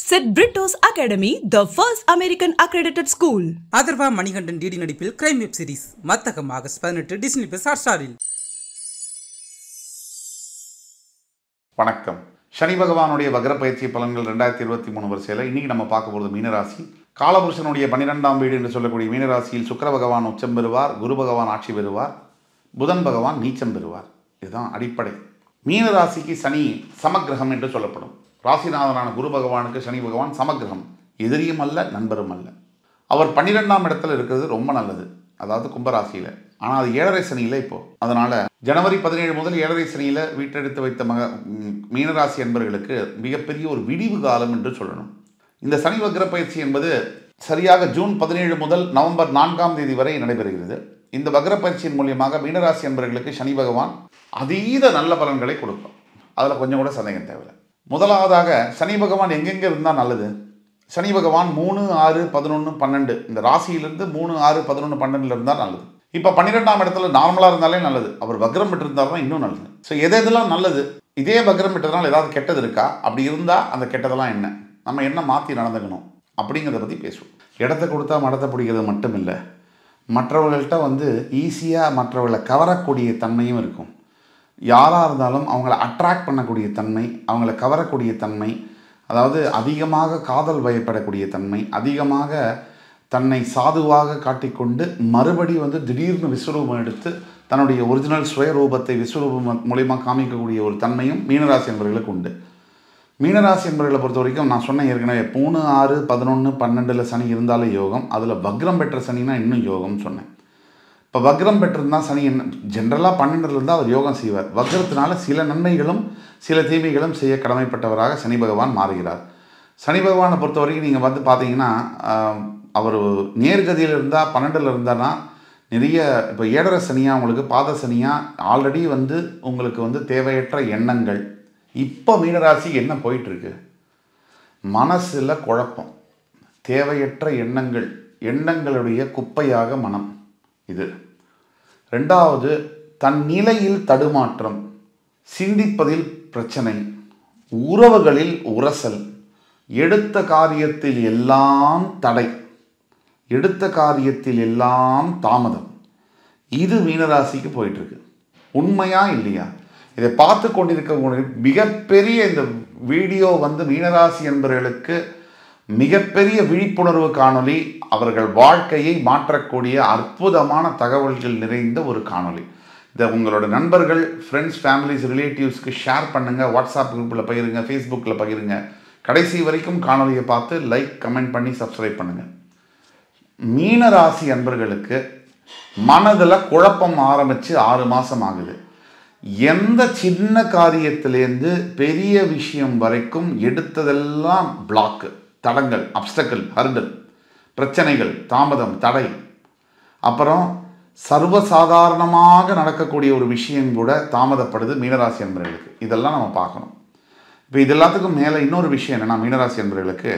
St. Brito's Academy, the first American accredited school. Atharvaa Manikandan DD நடிப்பில் crime web series Mathagam August பதினெட்டு Disney plus hot ஸ்டாரில் வணக்கம் சனி பகவானுடைய வக்ர பயிற்சி பலன்கள் ரெண்டாயிரத்தி இருபத்தி மூணு வரிசையில் இன்னைக்கு நம்ம பார்க்க போகிறது மீனராசி காலபுருஷனுடைய பன்னிரெண்டாம் வீடு என்று சொல்லக்கூடிய மீனராசியில் சுக்கிர பகவான் உச்சம் பெறுவார் குரு பகவான் ஆட்சி பெறுவார் புதன் பகவான் நீச்சம் பெறுவார் இதுதான் அடிப்படை மீனராசிக்கு சனி சமக்கிரகம் என்று சொல்லப்படும் ராசிநாதனான குரு பகவானுக்கு சனி பகவான் சமக்கிரகம் எதிரியும் அல்ல நண்பரும் அல்ல அவர் பன்னிரெண்டாம் இடத்துல இருக்கிறது ரொம்ப நல்லது அதாவது கும்பராசியில் ஆனால் அது ஏழரை சனியில் இப்போ அதனால ஜனவரி பதினேழு முதல் ஏழரை சனியில் வீட்டெடுத்து வைத்த மக ம், மீனராசி என்பவர்களுக்கு மிகப்பெரிய ஒரு விடிவு காலம் என்று சொல்லணும் இந்த சனி வக்ர பயிற்சி என்பது சரியாக ஜூன் பதினேழு முதல் நவம்பர் நான்காம் தேதி வரை நடைபெறுகிறது இந்த வக்ர பயிற்சியின் மூலியமாக மீனராசி என்பவர்களுக்கு சனி பகவான் அதீத நல்ல பலன்களை கொடுக்கும் அதில் கொஞ்சம் கூட சந்தேகம் தேவையில்லை முதலாவதாக சனி பகவான் எங்கெங்கே இருந்தால் நல்லது சனி பகவான் மூணு ஆறு பதினொன்று பன்னெண்டு இந்த ராசியிலிருந்து மூணு ஆறு பதினொன்று பன்னெண்டுல இருந்தால் நல்லது இப்போ பன்னிரெண்டாம் இடத்துல நார்மலாக இருந்தாலே நல்லது அவர் வக்ரம் பெற்றிருந்தாருன்னா இன்னும் நல்லது ஸோ எது எதெல்லாம் நல்லது இதே வக்ரம் பெற்றதுனால ஏதாவது கெட்டது இருக்கா அப்படி இருந்தால் அந்த கெட்டதெல்லாம் என்ன நம்ம என்ன மாற்றி நடந்துக்கணும் அப்படிங்கிறத பற்றி பேசுவோம் இடத்த கொடுத்தா மடத்தை பிடிக்கிறது மட்டும் இல்லை மற்றவர்கள்ட்ட வந்து ஈஸியாக மற்றவர்களை கவரக்கூடிய தன்மையும் இருக்கும் யாராக இருந்தாலும் அவங்கள அட்ராக்ட் பண்ணக்கூடிய தன்மை அவங்கள கவரக்கூடிய தன்மை அதாவது அதிகமாக காதல் வயப்படக்கூடிய தன்மை அதிகமாக தன்னை சாதுவாக காட்டிக்கொண்டு மறுபடி வந்து திடீர்னு விஸ்வரூபம் எடுத்து தன்னுடைய ஒரிஜினல் சுயரூபத்தை விஸ்வரூபம் மூலிமா காமிக்கக்கூடிய ஒரு தன்மையும் மீனராசி என்பவர்களுக்கு உண்டு மீனராசி என்பவர்களை பொறுத்த வரைக்கும் நான் சொன்னேன் ஏற்கனவே மூணு ஆறு பதினொன்று பன்னெண்டில் சனி இருந்தாலே யோகம் அதில் வக்ரம் பெற்ற சனினா இன்னும் யோகம்னு சொன்னேன் இப்போ வக்ரம் பெற்றிருந்தா சனி என்ன ஜென்ரலாக பன்னெண்டுல இருந்தால் அவர் யோகம் செய்வார் வக்ரத்தினால சில நன்மைகளும் சில தீமைகளும் செய்ய கடமைப்பட்டவராக சனி பகவான் மாறுகிறார் சனி பகவானை பொறுத்த வரைக்கும் நீங்கள் வந்து பார்த்தீங்கன்னா ஆஹ், அவர் நேர்கதியில் இருந்தால் பன்னெண்டில் இருந்தார்னா நிறைய இப்போ ஏழரை சனியாக உங்களுக்கு பாத சனியாக ஆல்ரெடி வந்து உங்களுக்கு வந்து தேவையற்ற எண்ணங்கள் இப்போ மீனராசி என்ன போயிட்டுருக்கு மனசில் குழப்பம் தேவையற்ற எண்ணங்கள் எண்ணங்களுடைய குப்பையாக மனம் இது ரெண்டாவது தன் நிலையில் தடுமாற்றம் சிந்திப்பதில் பிரச்சனை உறவுகளில் உரசல் எடுத்த காரியத்தில் எல்லாம் தடை எடுத்த காரியத்தில் எல்லாம் தாமதம் இது மீனராசிக்கு போயிட்டு இருக்கு உண்மையா இல்லையா இதை பார்த்து கொண்டிருக்க மிகப்பெரிய இந்த வீடியோ வந்து மீனராசி என்பவர்களுக்கு மிகப்பெரிய விழிப்புணர்வு காணொளி அவர்கள் வாழ்க்கையை மாற்றக்கூடிய அற்புதமான தகவல்கள் நிறைந்த ஒரு காணொளி இதை உங்களோட நண்பர்கள் ஃப்ரெண்ட்ஸ் ஃபேமிலிஸ் ரிலேட்டிவ்ஸ்க்கு ஷேர் பண்ணுங்கள் வாட்ஸ்அப் குரூப்பில் பகிருங்க ஃபேஸ்புக்கில் பகிருங்க கடைசி வரைக்கும் காணொளியை பார்த்து லைக் கமெண்ட் பண்ணி சப்ஸ்கிரைப் பண்ணுங்கள் மீனராசி அன்பர்களுக்கு மனதில் குழப்பம் ஆரம்பித்து ஆறு மாதம் ஆகுது எந்த சின்ன காரியத்திலேருந்து பெரிய விஷயம் வரைக்கும் எடுத்ததெல்லாம் பிளாக்கு தடங்கள் அப்டக்கல் ஹர்டல் பிரச்சனைகள் தாமதம் தடை அப்புறம் சர்வசாதாரணமாக நடக்கக்கூடிய ஒரு விஷயம் கூட தாமதப்படுது மீனராசி என்பவர்களுக்கு இதெல்லாம் நம்ம பார்க்கணும் இப்போ இது எல்லாத்துக்கும் மேலே இன்னொரு விஷயம் என்னென்னா மீனராசி என்பவர்களுக்கு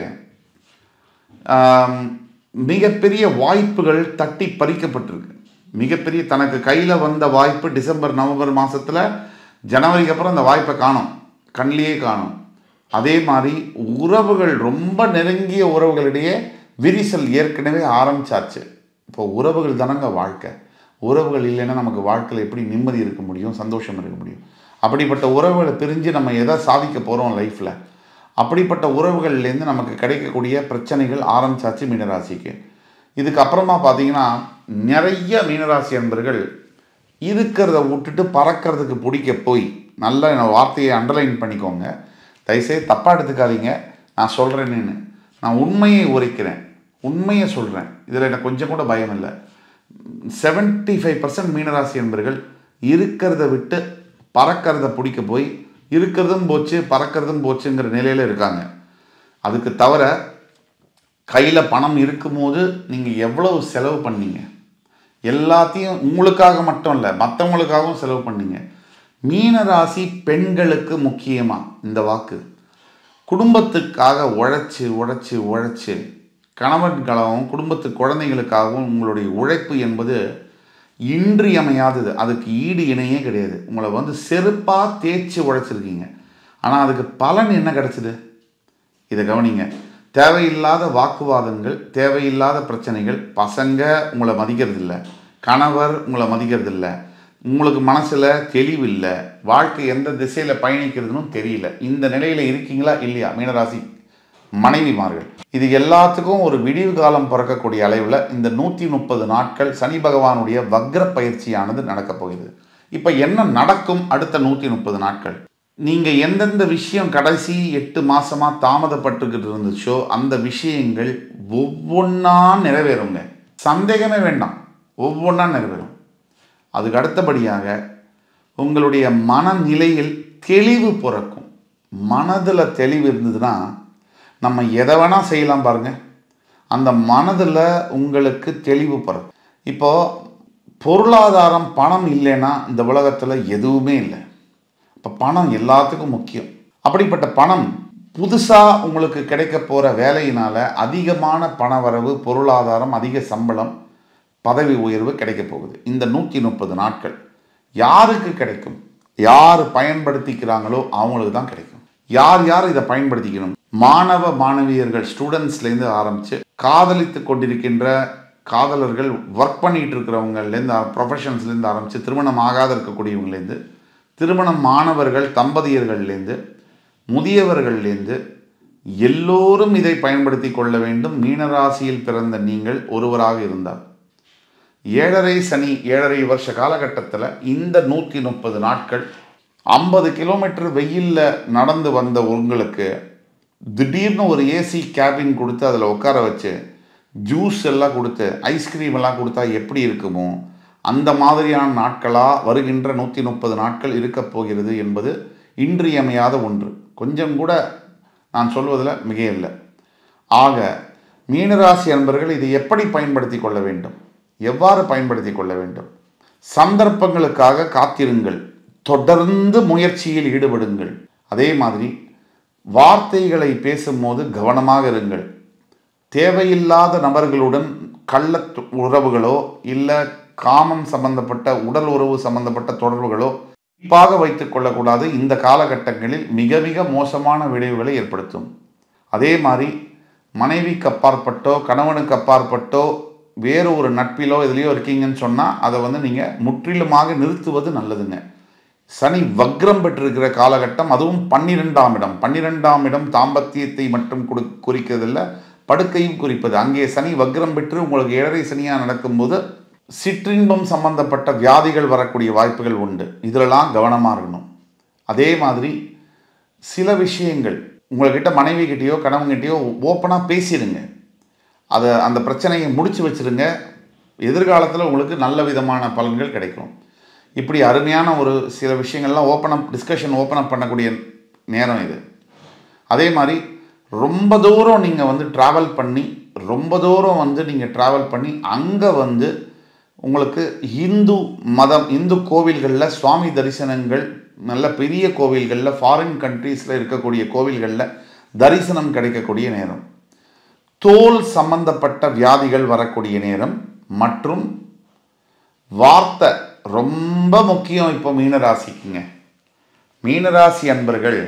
ஆம், மிகப்பெரிய வாய்ப்புகள் தட்டி பறிக்கப்பட்டிருக்கு மிகப்பெரிய தனக்கு கையில் வந்த வாய்ப்பு டிசம்பர் நவம்பர் மாதத்தில் ஜனவரிக்கு அப்புறம் அந்த வாய்ப்பை காணும் கண்ணிலேயே காணும் அதே மாதிரி உறவுகள் ரொம்ப நெருங்கிய உறவுகளிடையே விரிசல் ஏற்கனவே ஆரம்பிச்சாச்சு இப்போ உறவுகள் தானங்க வாழ்க்கை உறவுகள் இல்லைன்னா நமக்கு வாழ்க்கையில் எப்படி நிம்மதி இருக்க முடியும் சந்தோஷம் இருக்க முடியும் அப்படிப்பட்ட உறவுகளை பிரிஞ்சு நம்ம எதை சாதிக்க போகிறோம் லைஃப்பில் அப்படிப்பட்ட உறவுகள்லேருந்து நமக்கு கிடைக்கக்கூடிய பிரச்சனைகள் ஆரம்பிச்சாச்சு மீனராசிக்கு இதுக்கு அப்புறமா பார்த்தீங்கன்னா நிறைய மீனராசி அன்பர்கள் இருக்கிறத விட்டுட்டு பறக்கிறதுக்கு பிடிக்க போய் நல்ல இந்த வார்த்தையை அண்டர்லைன் பண்ணிக்கோங்க தயவுசெய்து தப்பாக எடுத்துக்காதீங்க நான் சொல்கிறேன்னு நான் உண்மையை உரைக்கிறேன் உண்மையை சொல்கிறேன் இதில் எனக்கு கொஞ்சம் கூட பயம் இல்லை செவன்ட்டி ஃபைவ் பர்சன்ட் மீனராசி என்பர்கள் இருக்கிறத விட்டு பறக்கிறத பிடிக்க போய் இருக்கிறதும் போச்சு பறக்கிறதும் போச்சுங்கிற நிலையில் இருக்காங்க அதுக்கு தவிர கையில் பணம் இருக்கும்போது நீங்கள் எவ்வளவு செலவு பண்ணீங்க எல்லாத்தையும் உங்களுக்காக மட்டும் இல்லை மற்றவங்களுக்காகவும் செலவு பண்ணீங்க மீனராசி பெண்களுக்கு முக்கியமாக இந்த வாக்கு குடும்பத்துக்காக உழைச்சி உழைச்சி உழைச்சி கணவன்களாகவும் குடும்பத்து குழந்தைகளுக்காகவும் உங்களுடைய உழைப்பு என்பது இன்றியமையாதது அதுக்கு ஈடு இணையே கிடையாது உங்களை வந்து செருப்பாக தேய்ச்சி உழைச்சிருக்கீங்க ஆனால் அதுக்கு பலன் என்ன கிடைச்சிது இதை கவனிங்க தேவையில்லாத வாக்குவாதங்கள் தேவையில்லாத பிரச்சனைகள் பசங்க உங்களை மதிக்கிறதில்ல கணவர் உங்களை மதிக்கிறதில்ல உங்களுக்கு மனசில் தெளிவு இல்லை வாழ்க்கை எந்த திசையில் பயணிக்கிறதுன்னு தெரியல இந்த நிலையில் இருக்கீங்களா இல்லையா மீனராசி மனைவிமார்கள் இது எல்லாத்துக்கும் ஒரு விடிவு காலம் பிறக்கக்கூடிய அளவில் இந்த நூற்றி முப்பது நாட்கள் சனி பகவானுடைய வக்ர பயிற்சியானது நடக்கப் போகிறது இப்போ என்ன நடக்கும் அடுத்த நூற்றி முப்பது நாட்கள் நீங்கள் எந்தெந்த விஷயம் கடைசி எட்டு மாசமாக தாமதப்பட்டுக்கிட்டு இருந்துச்சோ அந்த விஷயங்கள் ஒவ்வொன்றா நிறைவேறுங்க சந்தேகமே வேண்டாம் ஒவ்வொன்றா நிறைவேறும் அதுக்கு அடுத்தபடியாக உங்களுடைய மனநிலையில் தெளிவு பிறக்கும் மனதில் தெளிவு இருந்ததுன்னா நம்ம எதை வேணால் செய்யலாம் பாருங்க அந்த மனதில் உங்களுக்கு தெளிவு பிறக்கும் இப்போது பொருளாதாரம் பணம் இல்லைன்னா இந்த உலகத்தில் எதுவுமே இல்லை இப்போ பணம் எல்லாத்துக்கும் முக்கியம் அப்படிப்பட்ட பணம் புதுசாக உங்களுக்கு கிடைக்க போகிற வேலையினால் அதிகமான பண வரவு பொருளாதாரம் அதிக சம்பளம் பதவி உயர்வு கிடைக்க போகுது இந்த நூற்றி முப்பது நாட்கள் யாருக்கு கிடைக்கும் யார் பயன்படுத்திக்கிறாங்களோ அவங்களுக்கு தான் கிடைக்கும் யார் யார் இதை பயன்படுத்திக்கணும் மாணவ மாணவியர்கள் ஸ்டூடெண்ட்ஸ்லேருந்து ஆரம்பித்து காதலித்து கொண்டிருக்கின்ற காதலர்கள் ஒர்க் பண்ணிகிட்டு இருக்கிறவங்கலேருந்து ப்ரொஃபஷன்ஸ்லேருந்து ஆரம்பித்து திருமணம் ஆகாத இருக்கக்கூடியவங்கலேருந்து திருமணம் மாணவர்கள் தம்பதியர்கள்லேருந்து முதியவர்கள்லேருந்து எல்லோரும் இதை பயன்படுத்தி கொள்ள வேண்டும் மீனராசியில் பிறந்த நீங்கள் ஒருவராக இருந்தால் ஏழரை சனி ஏழரை வருஷ காலகட்டத்தில் இந்த நூற்றி முப்பது நாட்கள் ஐம்பது கிலோமீட்டர் வெயிலில் நடந்து வந்த உங்களுக்கு திடீர்னு ஒரு ஏசி கேபின் கொடுத்து அதில் உட்கார வச்சு ஜூஸ் எல்லாம் கொடுத்து ஐஸ்கிரீம் எல்லாம் கொடுத்தா எப்படி இருக்குமோ அந்த மாதிரியான நாட்களாக வருகின்ற நூற்றி முப்பது நாட்கள் இருக்கப் போகிறது என்பது இன்றியமையாத ஒன்று கொஞ்சம் கூட நான் சொல்வதில் மிக இல்லை ஆக மீனராசி அன்பர்கள் இதை எப்படி பயன்படுத்தி கொள்ள வேண்டும் எவ்வாறு பயன்படுத்தி கொள்ள வேண்டும் சந்தர்ப்பங்களுக்காக காத்திருங்கள் தொடர்ந்து முயற்சியில் ஈடுபடுங்கள் அதே மாதிரி வார்த்தைகளை பேசும்போது கவனமாக இருங்கள் தேவையில்லாத நபர்களுடன் கள்ள உறவுகளோ இல்லை காமம் சம்பந்தப்பட்ட உடல் உறவு சம்பந்தப்பட்ட தொடர்புகளோ குறிப்பாக வைத்துக் கொள்ளக்கூடாது இந்த காலகட்டங்களில் மிக மிக மோசமான விளைவுகளை ஏற்படுத்தும் அதே மாதிரி மனைவிக்கு அப்பாற்பட்டோ கணவனுக்கு அப்பாற்பட்டோ வேறு ஒரு நட்பிலோ இதுலேயோ இருக்கீங்கன்னு சொன்னால் அதை வந்து நீங்கள் முற்றிலுமாக நிறுத்துவது நல்லதுங்க சனி வக்ரம் பெற்றிருக்கிற காலகட்டம் அதுவும் பன்னிரெண்டாம் இடம் பன்னிரெண்டாம் இடம் தாம்பத்தியத்தை மட்டும் கொடு குறிக்கிறதில்ல படுக்கையும் குறிப்பது அங்கே சனி வக்ரம் பெற்று உங்களுக்கு ஏழரை சனியாக நடக்கும்போது சிற்றின்பம் சம்பந்தப்பட்ட வியாதிகள் வரக்கூடிய வாய்ப்புகள் உண்டு இதிலெல்லாம் கவனமாக இருக்கணும் அதே மாதிரி சில விஷயங்கள் உங்கள்கிட்ட மனைவிகிட்டேயோ கணவன்கிட்டயோ ஓப்பனாக பேசிடுங்க அதை அந்த பிரச்சனையை முடிச்சு வச்சிருங்க எதிர்காலத்தில் உங்களுக்கு நல்ல விதமான பலன்கள் கிடைக்கும் இப்படி அருமையான ஒரு சில விஷயங்கள்லாம் open up discussion open up பண்ணக்கூடிய நேரம் இது அதே மாதிரி ரொம்ப தூரம் நீங்கள் வந்து ட்ராவல் பண்ணி ரொம்ப தூரம் வந்து நீங்கள் ட்ராவல் பண்ணி அங்கே வந்து உங்களுக்கு இந்து மதம் இந்து கோவில்களில் சுவாமி தரிசனங்கள் நல்ல பெரிய கோவில்களில் ஃபாரின் கண்ட்ரீஸில் இருக்கக்கூடிய கோவில்களில் தரிசனம் கிடைக்கக்கூடிய நேரம் தோல் சம்பந்தப்பட்ட வியாதிகள் வரக்கூடிய நேரம் மற்றும் வார்த்தை ரொம்ப முக்கியம் இப்போ மீனராசிக்குங்க மீனராசி அன்பர்கள்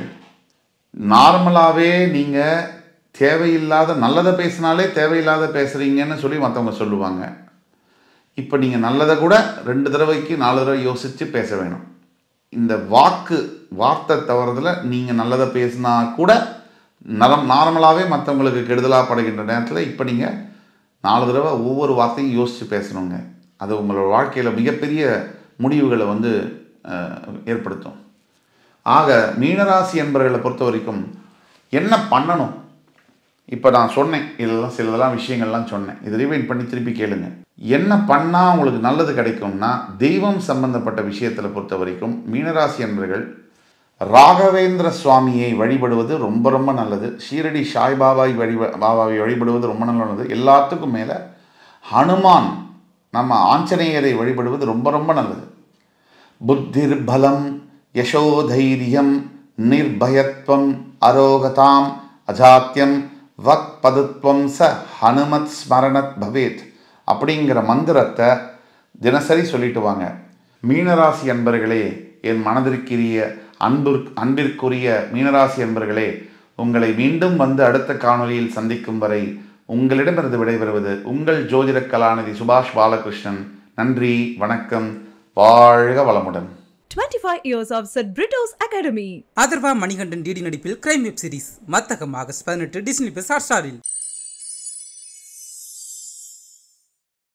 நார்மலாகவே நீங்கள் தேவையில்லாத நல்லதை பேசினாலே தேவையில்லாத பேசுகிறீங்கன்னு சொல்லி மற்றவங்க சொல்லுவாங்க இப்போ நீங்கள் நல்லதை கூட ரெண்டு தடவைக்கு நாலு தடவை யோசித்து பேச வேணும் இந்த வாக்கு வார்த்தை தவறுதல் நீங்கள் நல்லதை பேசினா கூட நலம் நார்மலாகவே மற்றவங்களுக்கு கெடுதலாக படுகின்ற நேரத்தில் இப்போ நீங்கள் நாலு தடவை ஒவ்வொரு வார்த்தையும் யோசித்து பேசணுங்க அது உங்களோட வாழ்க்கையில் மிகப்பெரிய முடிவுகளை வந்து அஹ், ஏற்படுத்தும் ஆக மீனராசி என்பவர்களை பொறுத்த வரைக்கும் என்ன பண்ணணும் இப்போ நான் சொன்னேன் இதெல்லாம் சிலதெல்லாம் விஷயங்கள்லாம் சொன்னேன் இதை ரிவைண்ட் பண்ணி திருப்பி கேளுங்க என்ன பண்ணால் உங்களுக்கு நல்லது கிடைக்கும்னா தெய்வம் சம்பந்தப்பட்ட விஷயத்தில் பொறுத்த வரைக்கும் மீனராசி என்பர்கள் ராகவேந்திர சுவாமியை வழிபடுவது ரொம்ப ரொம்ப நல்லது ஷீரடி சாய்பாபாவை வழிப பாபாவை வழிபடுவது ரொம்ப நல்லது எல்லாத்துக்கும் மேலே ஹனுமான் நம்ம ஆஞ்சநேயரை வழிபடுவது ரொம்ப ரொம்ப நல்லது புத்திர் பலம் யசோதைரியம் நிர்பயத்வம் அரோகதாம் அஜாத்தியம் வக் பதுத்வம் ச ஹனுமத் ஸ்மரணத் பவேத் அப்படிங்கிற மந்திரத்தை தினசரி சொல்லிட்டு வாங்க மீனராசி அன்பர்களே என் மனதிற்குரிய அன்பு அன்பிற்குரிய மீனராசி அன்பர்களே உங்களை மீண்டும் வந்து அடுத்த காணொளியில் சந்திக்கும் வரை உங்களிடமிருந்து விடைபெறுவது உங்கள் ஜோதிட கலாநிதி சுபாஷ் பாலகிருஷ்ணன் நன்றி வணக்கம் வாழ்க வளமுடன் 25 years of St. Brito's Academy. Atharva Manikandan DD நடிப்பில் crime web series Mathagam August பதினெட்டு டிஸ்னி பிளஸ் ஹாட் ஸ்டாரில்